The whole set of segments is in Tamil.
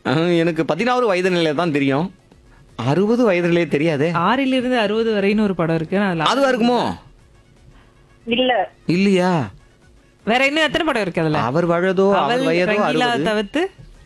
அஹ், எனக்கு பதினாறு வயது நிலையில தான் தெரியும் அறுபது வயது நிலையே தெரியாதே ஆறிலிருந்து இருந்து அறுபது வரைன்னு ஒரு படம் இருக்கு நான் அதுல- அதுவா இருக்குமோ இல்ல இல்லையா வேற இன்னும் எத்தனை படம் இருக்கு அதுல அவர் வயதோ அவள் அவர் வயதோ ரங்கீலா அறுபது தவிர்த்து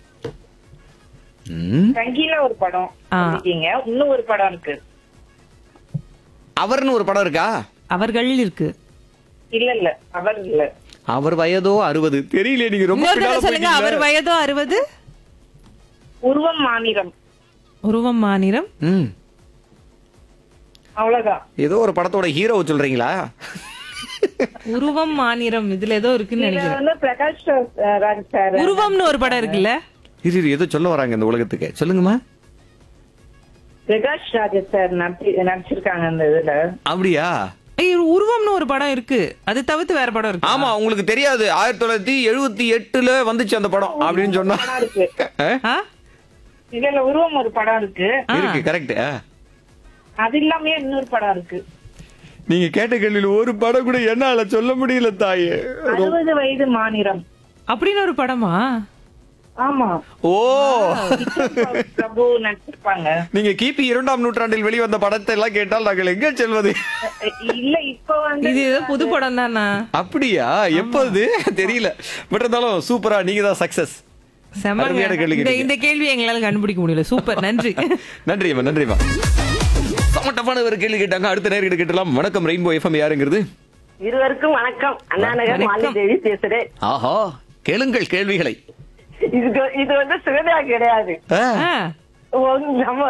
ம். ரங்கீலா ஒரு படம் ஆ. சொல்லிட்டீங்க இன்னும் ஒரு படம் இருக்கு அவர்னு ஒரு படம் இருக்கா அவர்கள் இருக்கு இல்ல இல்ல அவர் இல்ல அவர் வயதோ அறுபது தெரியல நீங்க ரொம்ப இன்னொரு பின்னால தடவை சொல்லுங்க அவர் போயிட்டீங்களே. வயதோ அறுபது உருவம் மாநிலம் உருவம் மாநிலம் ம் அவ்வளவுதான் ஏதோ ஒரு படத்தோட ஹீரோவை சொல்றீங்களா உருவம் மாநிலம் இதுல ஏதோ இருக்குன்னு இதுல நினைக்கிறேன் வந்து பிரகாஷ் ராஜ் சார் உருவம்னு ஒரு படம் இருக்குல்ல இரு இரு, ஏதோ சொல்ல வராங்க இந்த உலகத்துக்கு சொல்லுங்கம்மா பிரகாஷ் ராஜ் சார் நடிச்சு நடிச்சிருக்காங்க அந்த இதுல அப்படியா ஐயோ, உருவம்னு ஒரு படம் இருக்கு அது தவிர்த்து வேற படம் இருக்கு ஆமா உங்களுக்கு தெரியாது ஆயிரத்தி தொள்ளாயிரத்தி எழுபத்தி எட்டுல வந்துச்சு அந்த படம் அப்படின்னு சொன்னா படம் இருக்கு அஹ்? ஆ? இதுல இருக்கு ஒரு படம் இருக்கு இருக்கு கரெக்ட் அது இல்லாமயே இன்னொரு படம் இருக்கு நீங்க கேட்ட கேள்வியில ஒரு படம் கூட என்னால சொல்ல முடியல தாயே அறுபது வயது மாநிலம் அப்படின்னு ஒரு படமா ஆமா ஓ விக்ரம் பிரபு நடிச்சிருப்பாங்க நீங்க கிபி இரண்டாம் நூற்றாண்டில் வெளிவந்த படத்தை எல்லாம் கேட்டால் நாங்கள் எங்க செல்வது இல்ல இப்ப வந்து இது ஏதோ புது படம் தானா அப்படியா எப்போது தெரியல பட் இருந்தாலும் சூப்பரா நீங்க தான் சக்சஸ் செம்மங்க அருமையான கேள்வி இந்த கேட்டீங்க. இந்த கேள்வி எங்களால கண்டுபிடிக்க முடியல சூப்பர் நன்றி நன்றிம்மா நன்றிம்மா செம்ம டஃப்பான ஒரு கேள்வி கேட்டாங்க அடுத்த நேரம் கேட்டலாம் வணக்கம் ரெயின்போ எஃப்எம் யாருங்கிறது இருவருக்கும் வணக்கம் அண்ணாநகர் மாலிதேவி பேசுறேன் ஆஹா கேளுங்கள் கேள்விகளை இது இது வந்து சுகதா கிடையாது ஆ. ஆ, உங்க நம்ம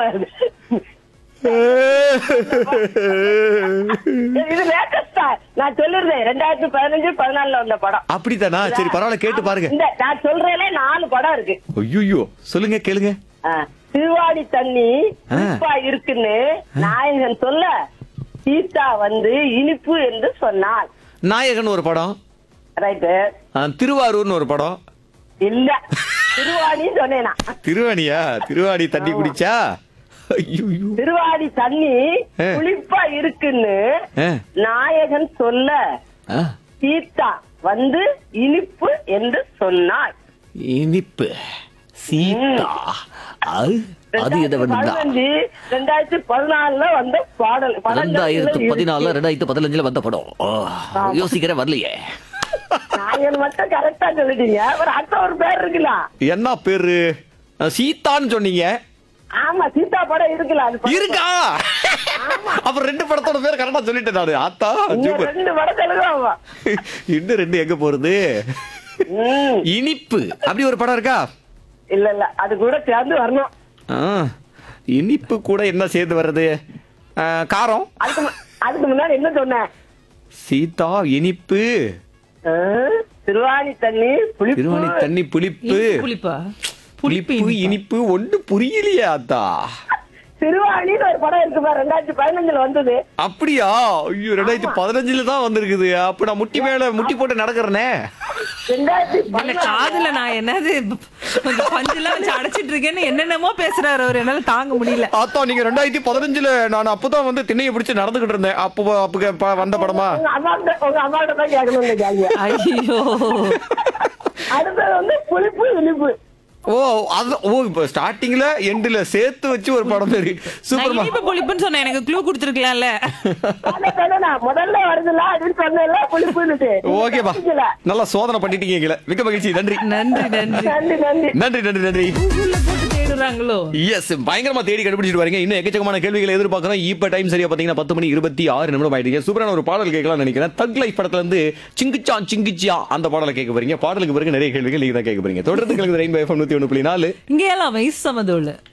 இது லேட்டஸ்டா நான் சொல்லிருந்தேன் ரெண்டாயிரத்தி பதினஞ்சு பதினாலுல வந்த படம் அப்படித்தானா சரி பரவாயில்ல கேட்டு பாருங்க இந்த நான் சொல்றேனே நாலு படம் இருக்கு ஐயோ சொல்லுங்க கேளுங்க ஆ, திருவாடி தண்ணி இனிப்பா இருக்குன்னு நாயகன் சொல்ல சீதா வந்து இனிப்பு என்று சொன்னாள் நாயகன் ஒரு படம் ரைட்டு ஆ, திருவாரூர்னு ஒரு படம் இல்ல திருவாடி சொன்னேனா திருவாணியா திருவாணி தண்ணி குடிச்சா ஐயோ திருவாடி தண்ணி ஆ. புளிப்பா இருக்குன்னு நாயகன் சொல்ல சீதா வந்து இனிப்பு என்று சொன்னாள் இனிப்பு சீதா அது அது எதை வேணும்னா பதினஞ்சு ரெண்டாயிரத்தி பதினாலுல வந்த பாடல் ரெண்டாயிரத்து படங்கள்ல பதினாலு இருக்கு. ரெண்டாயிரத்து பதினஞ்சுல வந்த படம் ஆ, யோசிக்கிற வரலையே நாயகன் மட்டும் கரெக்டா சொல்லிட்டீங்க ஒரு அடுத்த ஒரு பேர் இருக்குல்ல என்ன பேரு ஆ, சீதான்னு சொன்னீங்க ஆமா சீதா படம் இருக்குல்ல அது படம். இருக்கா அப்புறம் ரெண்டு படத்தோட பேர் கரெக்டா சொல்லிட்டேன் நானு ஆத்தா இன்னும் சூப்பர் ரெண்டு படம் சொல்லுவாங்க இன்னும் ரெண்டு எங்க போறது ம், இனிப்பு அப்படி ஒரு படம் இருக்கா இல்ல இல்ல அது கூட சேர்ந்து வரணும் ஆ, இனிப்பு கூட என்ன சேர்ந்து வர்றது ஆ, காரம் அதுக்கு மு- அதுக்கு முன்னாடி என்ன சொன்னேன் சீதா இனிப்பு ஆ, திருவாணி தண்ணி புளிப்பு திருவாணி தண்ணி புளிப்பு இனிப்பு புளிப்பா புளிப்பு புளிப்பு இனிப்பா? இனிப்பு ஒண்ணு புரியலையே ஆத்தா திருவாணின்னு ஒரு படம் இருக்கு பாரு ரெண்டாயிரத்தி பதினஞ்சுல வந்தது அப்படியா ஐயோ ரெண்டாயிரத்தி பதினஞ்சுல தான் வந்திருக்குது அப்ப நான் முட்டி மேல முட்டி போட்டு நடக்கிறேனே ரெண்டாயிரத்தி இல்ல பதினாலு காதுல நான் என்னது கொஞ்சம் பஞ்செல்லாம் வச்சு அடைச்சிட்டு இருக்கேன்னு என்னென்னமோ பேசுறாரு அவர் என்னால தாங்க முடியல ஆத்தா நீங்க ரெண்டாயிரத்தி பதினஞ்சுல நான் அப்பதான் வந்து திண்ணையை பிடிச்சு நடந்துகிட்டு இருந்தேன் அப்போ அப்ப ப- வந்த படமா உங்க அம்மாட்ட உங்க அம்மாட்ட தான் கேட்கணும் இந்த கேள்வியை ஐயோ அடுத்தது வந்து புளிப்பு இனிப்பு ஓ அது ஓ இப்ப ஸ்டார்டிங்ல எண்டுல சேர்த்து வச்சு ஒரு படம் பேரு நான் சூப்பர்மா இனிப்பு புளிப்புன்னு சொன்னேன் எனக்கு க்ளூ கொடுத்துருக்கலாம்ல அதான் சொன்னேனா, முதல்ல வருதுல அப்படின்னு சொன்னேன்ல புளிப்புன்னுட்டு ஓகேப்பா புரிஞ்சுல. நல்லா சோதனை பண்ணிட்டீங்க எங்களை மிக்க மகிழ்ச்சி நன்றி நன்றி நன்றி நன்றி நன்றி நன்றி நன்றி நன்றி கூகுள்ல போட்டு தேடுறாங்களோ எஸ் பயங்கரமா தேடி கண்டுபிடிச்சிட்டு வரீங்க இன்னும் எக்கச்சக்கமான கேள்விகளை எதிர்பார்க்கறோம் இப்ப டைம் சரியா பாத்தீங்கன்னா பத்து மணி இருபத்தி ஆறு நிமிடம் ஆயிடுங்க சூப்பரான ஒரு பாடல் கேட்கலாம் நினைக்கிறேன் தக் லைஃப் படத்துல இருந்து சிங்கிச்சா சிங்கிச்சியா அந்த பாடலை கேட்க போறீங்க பாடலுக்கு பிறகு நிறைய கேள்விகள் நீங்க தான் கேட்க போறீங்க தொடர்ந்து கிழக்கு ரெயின்போ எஃப்எம் நூத்தி ஒண்ணு புள்ளி நாலு இங்கே எல்லாம் வயசு சமதோಳು